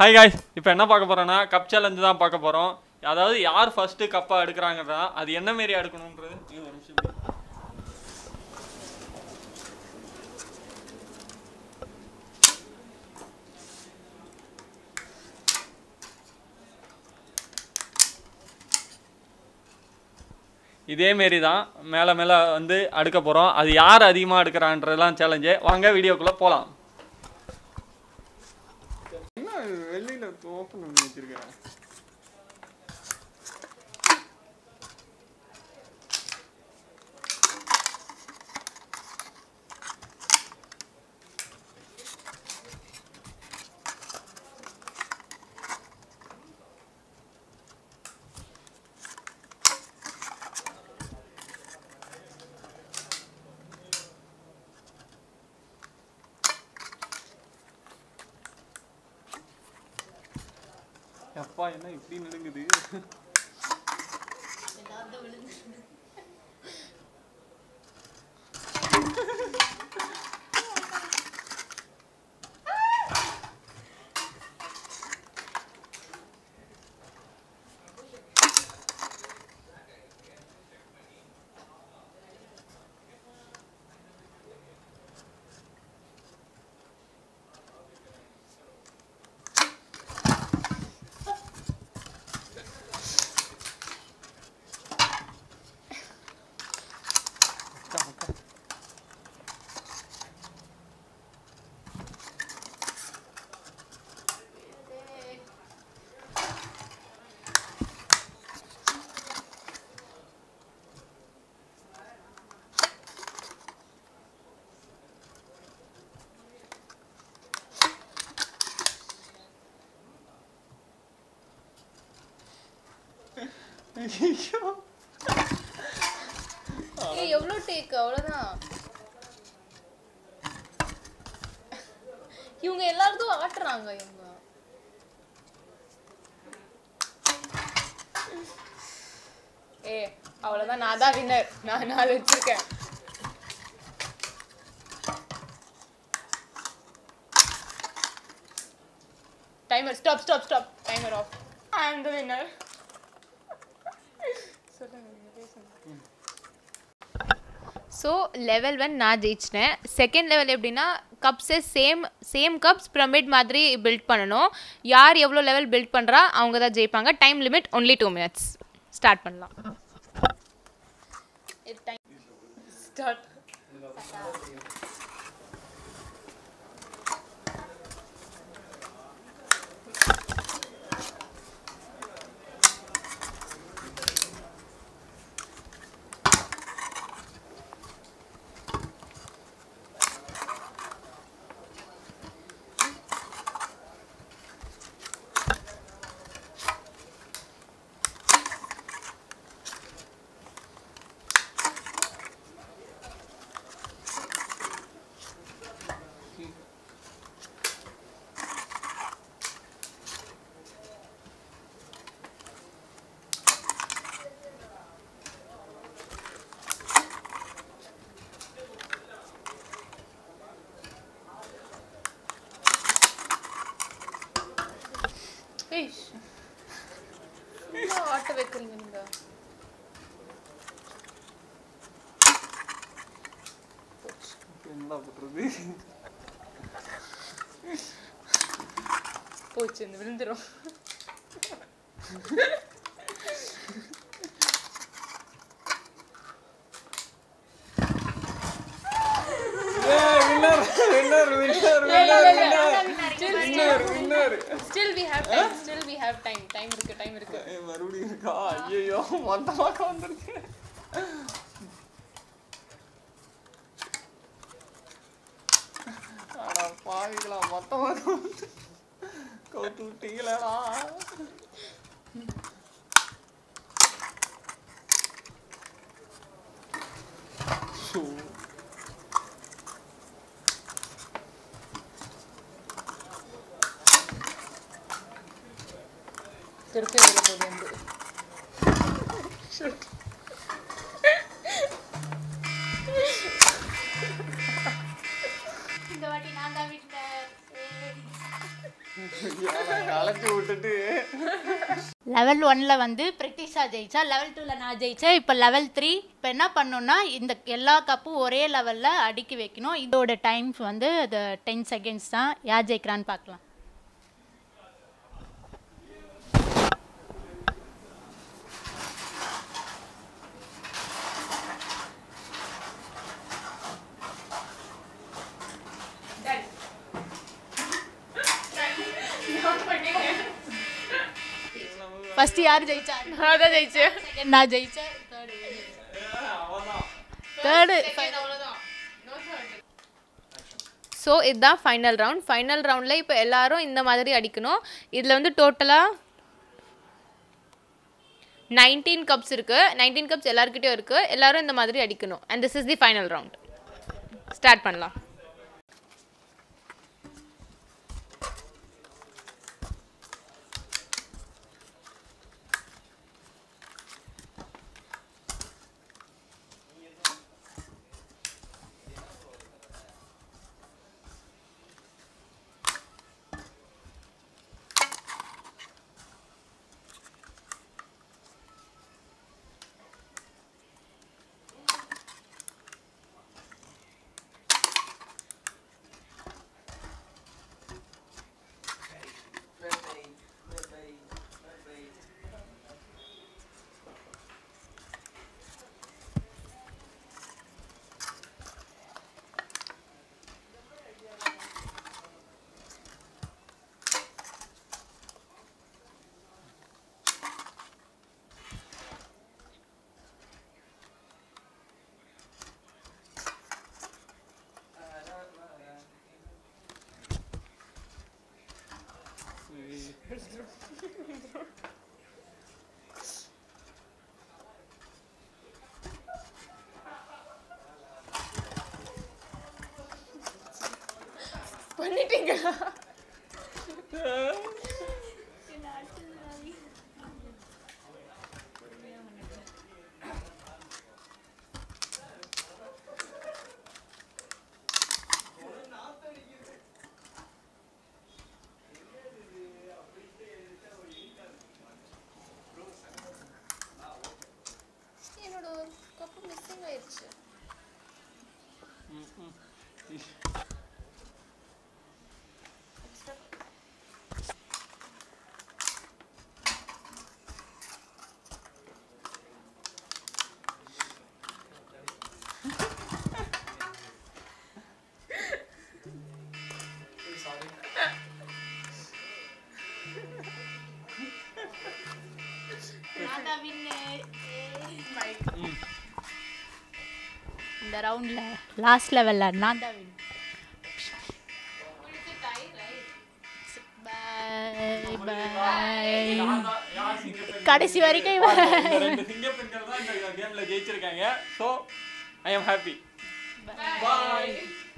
Hi guys இப்போ என்ன பார்க்க போறோம்னா கப் சேலஞ்சு தான் பார்க்க போகிறோம் அதாவது யார் ஃபர்ஸ்ட் கப்பை எடுக்கிறாங்கன்றா அது என்ன மாரி எடுக்கணுன்றது இது ஒரு நிமிஷம் இரு. இதே மாரி தான் மேலே மேலே வந்து அடுக்க போகிறோம் அது யார் அதிகமாக எடுக்கிறான்றதெல்லாம் சேலஞ்சு வாங்க வீடியோக்குள்ளே போகலாம் என்ன வெளியில் ஓப்பன் பண்ணி வச்சிருக்கேன் அப்பா என்ன இப்படி நடுங்குது ஐயோ ஏய் எவ்வளோ டேக் அவ்வளோதான் இவங்க எல்லாருக்கும் ஆட்டுறாங்க இவங்க ஏ அவ்வளோதான் நான் தான் வின்னர் நான் நாலு வச்சிருக்கேன் timer stop stop stop timer off I am the winner சொல்லுங்க நீங்க பேசுங்க ஸோ லெவல் ஒன் நான் ஜெயிச்சிட்டேன் செகண்ட் லெவல் எப்படின்னா கப்ஸே சேம் சேம் கப்ஸ் பிரமிட் மாதிரி பில்ட் பண்ணணும் யார் எவ்வளோ லெவல் பில்ட் பண்ணுறா அவங்க தான் ஜெயிப்பாங்க time limit only two minutes start பண்ணலாம் ஸ்டார்ட் ஏய் சும்மா ஆட்ட வைக்கிறீங்க நீங்கள் என்ன பண்றது போச்சு இந்த விழுந்துரும் winner winner winner winner winner still we have time still we have time time இருக்கு டைம் இருக்கு மறுபடியும் இருக்கா ஐயோ மொத்தமாக வந்துருக்கு அடா பாவிகளா மொத்தமாக வந்து கவுத்து விட்டீங்களேடா ஷோ திருப்பி வெளில போகுது வந்து இந்த வாட்டி நான் தான் விட்டேன் கலட்டி விட்டுட்டு லெவல் ஒன்ல வந்து பிரிட்டிஷா ஜெயிச்சா லெவல் டூவில் நான் ஜெயிச்சேன் இப்போ லெவல் த்ரீ இப்போ என்ன பண்ணணும்னா இந்த எல்லா கப்பும் ஒரே லெவலில் அடுக்கி வைக்கணும் இதோட டைம்ஸ் வந்து அது டென் செகண்ட்ஸ் தான் யார் ஜெயிக்கிறான்னு பார்க்கலாம் ஃபர்ஸ்ட் யார் ஜெயிச்சா நான் தான் ஜெயிச்சேன் செகண்ட் நான் ஜெயிச்சேன் தேர்டு ஸோ இதுதான் ஃபைனல் ரவுண்ட் ஃபைனல் ரவுண்டில் இப்போ எல்லாரும் இந்த மாதிரி அடிக்கணும் இதில் வந்து டோட்டலாக நைன்டீன் கப்ஸ் இருக்குது நைன்டீன் கப்ஸ் எல்லாருக்கிட்டையும் இருக்குது எல்லாரும் இந்த மாதிரி அடிக்கணும் and this is the final round start பண்ணலாம் பண்ணிட்டீங்களா என்னோட ஒரு கப்பு மிஸ்ஸிங் ஆயிடுச்சு இந்த ரவுண்டில் லாஸ்ட் லெவலில் நான் தான் win. Bye, bye. கடைசி வரைக்கும் இவன் இந்த ரெண்டு சிங்க பெண்கள் தான் இந்த கேம்ல ஜெயிச்சிருக்காங்க so I am happy bye